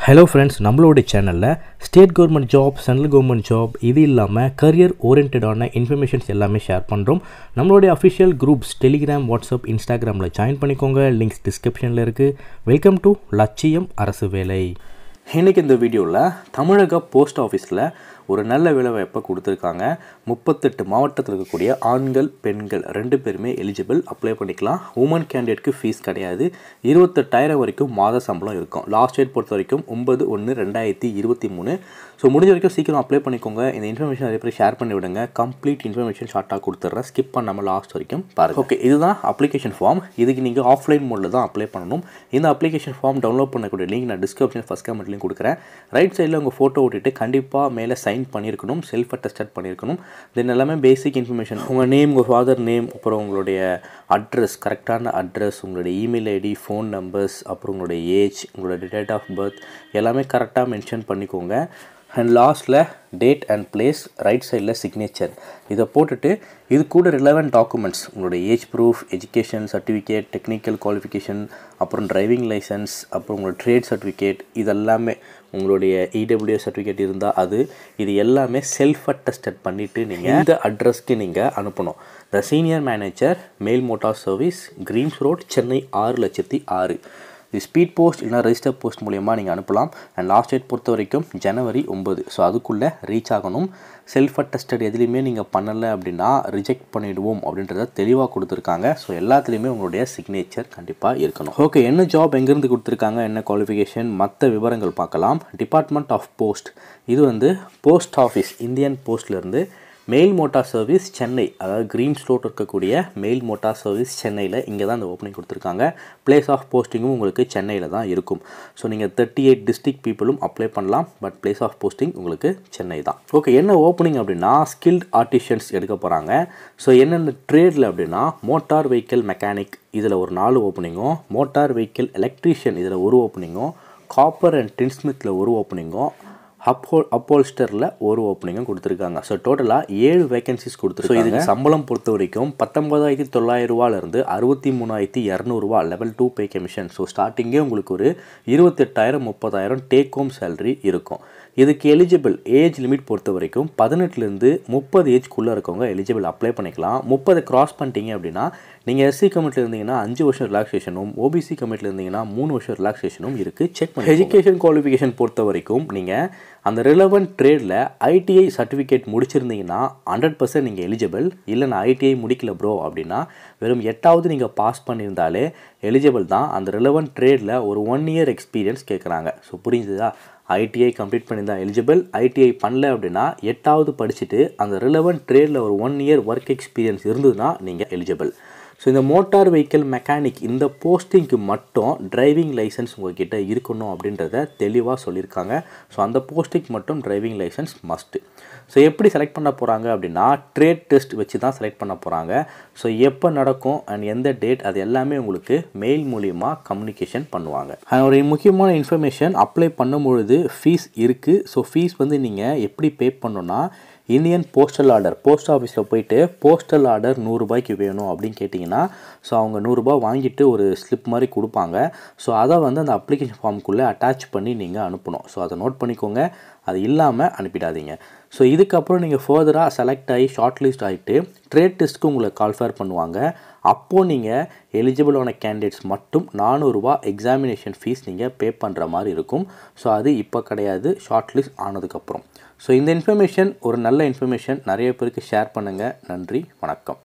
hello friends நம்மளோட சேனலில் state government job central government job இது இல்லாமல் கரியர் ஓரியன்டான இன்ஃபர்மேஷன்ஸ் எல்லாமே ஷேர் பண்ணுறோம் நம்மளுடைய அஃபிஷியல் குரூப்ஸ் டெலிகிராம் வாட்ஸ்அப் இன்ஸ்டாகிராமில் ஜாயின் பண்ணிக்கோங்க லிங்க்ஸ் டிஸ்கிரிப்ஷனில் இருக்குது வெல்கம் டு லட்சியம் அரசு வேலை இன்றைக்கி இந்த வீடியோவில் தமிழக போஸ்ட் ஆஃபீஸில் ஒரு நல்ல வேலைவாய்ப்பை கொடுத்துருக்காங்க முப்பத்தெட்டு மாவட்டத்தில் இருக்கக்கூடிய ஆண்கள் பெண்கள் ரெண்டு பேருமே எலிஜிபிள் அப்ளை பண்ணிக்கலாம் உமன் கேண்டிடேட்க்கு ஃபீஸ் கிடையாது இருபத்தெட்டாயிரம் வரைக்கும் மாத சம்பளம் இருக்கும் லாஸ்ட் டேட் பொறுத்த வரைக்கும் ஒன்பது ஒன்று ரெண்டாயிரத்தி இருபத்தி மூணு ஸோ முடிஞ்ச வரைக்கும் சீக்கிரம் அப்ளை பண்ணிக்கோங்க இந்த இன்ஃபர்மேஷன் நிறைய பேர் ஷேர் பண்ணி விடுங்க கம்ப்ளீட் இன்ஃபர்மேஷன் ஷார்ட்டாக கொடுத்துட்றேன் ஸ்கிப் பண்ணாமல் லாஸ்ட் வரைக்கும் பாருங்கள் ஓகே இதுதான் அப்ளிகேஷன் ஃபார்ம் இதுக்கு நீங்கள் ஆஃப்லைன் மோடில் தான் அப்ளை பண்ணணும் இந்த அப்ளிகேஷன் ஃபார்ம் டவுன்லோட் பண்ணக்கூடிய லிங்க் நான் டிஸ்கிரிப்ஷன் ஃபஸ்ட் கமெண்ட்லையும் கொடுக்குறேன் ரைட் சைடில் உங்கள் ஃபோட்டோ விட்டுட்டு கண்டிப்பாக மேலே சைன் பண்ணியிருக்கணும் செல்ஃப் அட்டஸ்டட் பண்ணியிருக்கணும் தென் எல்லாமே பேசிக் இன்ஃபர்மேஷன் உங்கள் நேம் உங்கள் ஃபாதர் நேம் அப்புறம் உங்களுடைய அட்ரஸ் கரெக்டான அட்ரஸ் உங்களுடைய இமெயில் ஐடி ஃபோன் நம்பர்ஸ் அப்புறம் உங்களுடைய ஏஜ் உங்களுடைய டேட் ஆஃப் பர்த் எல்லாமே கரெக்டாக மென்ஷன் பண்ணிக்கோங்க அண்ட் லாஸ்ட்டில் டேட் அண்ட் பிளேஸ் ரைட் சைடில் சிக்னேச்சர் இதை போட்டுட்டு இது கூட ரிலவெண்ட் டாக்குமெண்ட்ஸ் உங்களுடைய age proof education certificate technical qualification அப்புறம் டிரைவிங் லைசன்ஸ் அப்புறம் உங்களோட ட்ரேட் சர்டிஃபிகேட் இதெல்லாமே உங்களுடைய இடபிள்யூஎஸ் சர்டிஃபிகேட் இருந்தால் அது இது எல்லாமே செல்ஃப் அட்டஸ்டட் பண்ணிவிட்டு நீங்கள் இந்த அட்ரஸ்க்கு நீங்கள் அனுப்பணும் the senior manager mail motor service Greams road Chennai ஆறு லட்சத்தி ஆறு இது ஸ்பீட் போஸ்ட் இல்லைனா ரெஜிஸ்டர் போஸ்ட் மூலியமாக நீங்கள் அனுப்பலாம் அண்ட் லாஸ்ட் டேட் பொறுத்த வரைக்கும் ஜனவரி ஒம்பது ஸோ அதுக்குள்ளே ரீச் ஆகணும் செல்ஃப் அட்டஸ்டட் எதுலேயுமே நீங்கள் பண்ணலை அப்படின்னா ரிஜெக்ட் பண்ணிவிடுவோம் அப்படின்றத தெளிவாக கொடுத்துருக்காங்க ஸோ எல்லாத்துலேயுமே உங்களுடைய சிக்னேச்சர் கண்டிப்பாக இருக்கணும் ஓகே என்ன ஜாப் எங்கேருந்து கொடுத்துருக்காங்க என்ன குவாலிஃபிகேஷன் மற்ற விவரங்கள் பார்க்கலாம் டிபார்ட்மெண்ட் ஆஃப் போஸ்ட் இது வந்து போஸ்ட் ஆஃபீஸ் இந்தியன் போஸ்ட்லேருந்து மெயில் மோட்டார் சர்வீஸ் சென்னை அதாவது க்ரீன் ஸ்லோட் இருக்கக்கூடிய மெயில் மோட்டார் சர்வீஸ் சென்னையில் இங்கே தான் இந்த ஓப்பனிங் கொடுத்துருக்காங்க பிளேஸ் ஆஃப் போஸ்டிங்கும் உங்களுக்கு சென்னையில் தான் இருக்கும் ஸோ நீங்கள் தேர்ட்டி எயிட் டிஸ்ட்ரிக்ட் பீப்புளும் அப்ளை பண்ணலாம் பட் பிளேஸ் ஆஃப் போஸ்டிங் உங்களுக்கு சென்னை தான் ஓகே என்ன ஓப்பனிங் அப்படின்னா ஸ்கில்ட் ஆர்டிஷியன்ஸ் எடுக்க போகிறாங்க ஸோ என்னென்ன ட்ரேடில் அப்படின்னா மோட்டார் வெஹிக்கிள் மெக்கானிக் இதில் ஒரு நாலு ஓப்பனிங்கும் மோட்டார் வெஹிக்கிள் எலக்ட்ரீஷியன் இதில் ஒரு ஓப்பனிங்கும் காப்பர் அண்ட் டின்ஸ்மித்தில் ஒரு ஓப்பனிங்கும் அப்போ அப்போல்ஸ்டரில் ஒரு ஓப்பனிங்கும் கொடுத்துருக்காங்க ஸோ டோட்டலாக ஏழு வேகன்சிஸ் கொடுத்துருக்காங்க இதுக்கு சம்பளம் பொறுத்த வரைக்கும் பத்தொன்பதாயிரத்தி தொள்ளாயிரம் ரூபாலேருந்து அறுபத்தி மூணாயிரத்தி இரநூறுவா level two pay commission so ஸ்டார்டிங்கே உங்களுக்கு ஒரு இருபத்தெட்டாயிரம் முப்பதாயிரம் டேக் ஹோம் சேலரி இருக்கும் இதுக்கு எலிஜிபிள் ஏஜ் லிமிட் பொறுத்த வரைக்கும் பதினெட்டுலேருந்து முப்பது ஏஜ்க்குள்ளே இருக்கவங்க எலிஜிபிள் அப்ளை பண்ணிக்கலாம் முப்பது கிராஸ் பண்ணிட்டீங்க அப்படின்னா நீங்கள் எஸ்சி கமிட்டியில் இருந்தீங்கன்னா அஞ்சு வருஷம் ரிலாக்ஸேஷனும் ஓபிசி கமிட்டியில் இருந்தீங்கன்னா மூணு வருஷம் ரிலாக்ஸேஷனும் இருக்குது செக் பண்ணி எஜுகேஷன் குவாலிஃபிகேஷன் பொறுத்த வரைக்கும் நீங்கள் அந்த ரிலவெண்ட் ட்ரேடில் ஐடிஐ சர்டிஃபிகேட் முடிச்சிருந்தீங்கன்னா ஹண்ட்ரட் பர்சன்ட் நீங்கள் எலிஜிபிள் இல்லை நான் ஐடிஐ முடிக்கல ப்ரோ அப்படின்னா வெறும் எட்டாவது நீங்கள் பாஸ் பண்ணியிருந்தாலே எலிஜிபிள் தான் அந்த ரிலவெண்ட் ட்ரேடில் ஒரு ஒன் இயர் எக்ஸ்பீரியன்ஸ் கேட்குறாங்க ஸோ புரிஞ்சுதா ஐடிஐ கம்ப்ளீட் பண்ணியிருந்தா எலிஜிபிள் ஐடிஐ பண்ணல அப்படின்னா எட்டாவது படிச்சுட்டு அந்த ரிலவெண்ட் ட்ரேடில் ஒரு ஒன் இயர் ஒர்க் எக்ஸ்பீரியன்ஸ் இருந்ததுன்னா நீங்கள் எலிஜிபிள் ஸோ இந்த மோட்டார் வெஹிக்கிள் மெக்கானிக் இந்த போஸ்டிங்க்கு மட்டும் டிரைவிங் லைசன்ஸ் உங்கள்கிட்ட இருக்கணும் அப்படின்றத தெளிவாக சொல்லியிருக்காங்க ஸோ அந்த போஸ்டிங்க்கு மட்டும் டிரைவிங் லைசன்ஸ் மஸ்ட்டு ஸோ எப்படி செலக்ட் பண்ண போகிறாங்க அப்படின்னா ட்ரேட் டெஸ்ட் வச்சு தான் செலக்ட் பண்ண போகிறாங்க ஸோ எப்போ நடக்கும் அண்ட் எந்த டேட் அது எல்லாமே உங்களுக்கு மெயில் மூலியமாக கம்யூனிகேஷன் பண்ணுவாங்க ஒரு முக்கியமான இன்ஃபர்மேஷன் அப்ளை பண்ணும்பொழுது ஃபீஸ் இருக்குது ஸோ ஃபீஸ் வந்து நீங்கள் எப்படி பே பண்ணணும்னா இந்தியன் போஸ்டல் ஆர்டர் போஸ்ட் ஆஃபீஸில் போயிட்டு போஸ்டல் ஆர்டர் நூறுரூபாய்க்கு வேணும் அப்படின்னு கேட்டிங்கன்னா ஸோ அவங்க நூறுரூபா வாங்கிட்டு ஒரு ஸ்லிப் மாதிரி கொடுப்பாங்க ஸோ அதை வந்து அந்த அப்ளிகேஷன் ஃபார்முக்குள்ளே அட்டாச் பண்ணி நீங்கள் அனுப்பணும் ஸோ அதை நோட் பண்ணிக்கோங்க அது இல்லாமல் அனுப்பிடாதீங்க ஸோ இதுக்கப்புறம் நீங்கள் ஃபர்தராக செலக்ட் ஆகி ஷார்ட் லிஸ்ட் ஆகிட்டு ட்ரேட் டெஸ்ட்டுக்கு உங்களை கால்ஃபேர் பண்ணுவாங்க அப்போது நீங்கள் எலிஜிபிளான கேண்டிடேட்ஸ் மட்டும் நானூறுரூவா எக்ஸாமினேஷன் ஃபீஸ் நீங்கள் பே பண்ணுற மாதிரி இருக்கும் ஸோ அது இப்போ கிடையாது ஷார்ட் லிஸ்ட் ஆனதுக்கப்புறம் ஸோ இந்த இன்ஃபர்மேஷன் ஒரு நல்ல இன்ஃபர்மேஷன் நிறைய பேருக்கு ஷேர் பண்ணுங்கள் நன்றி வணக்கம்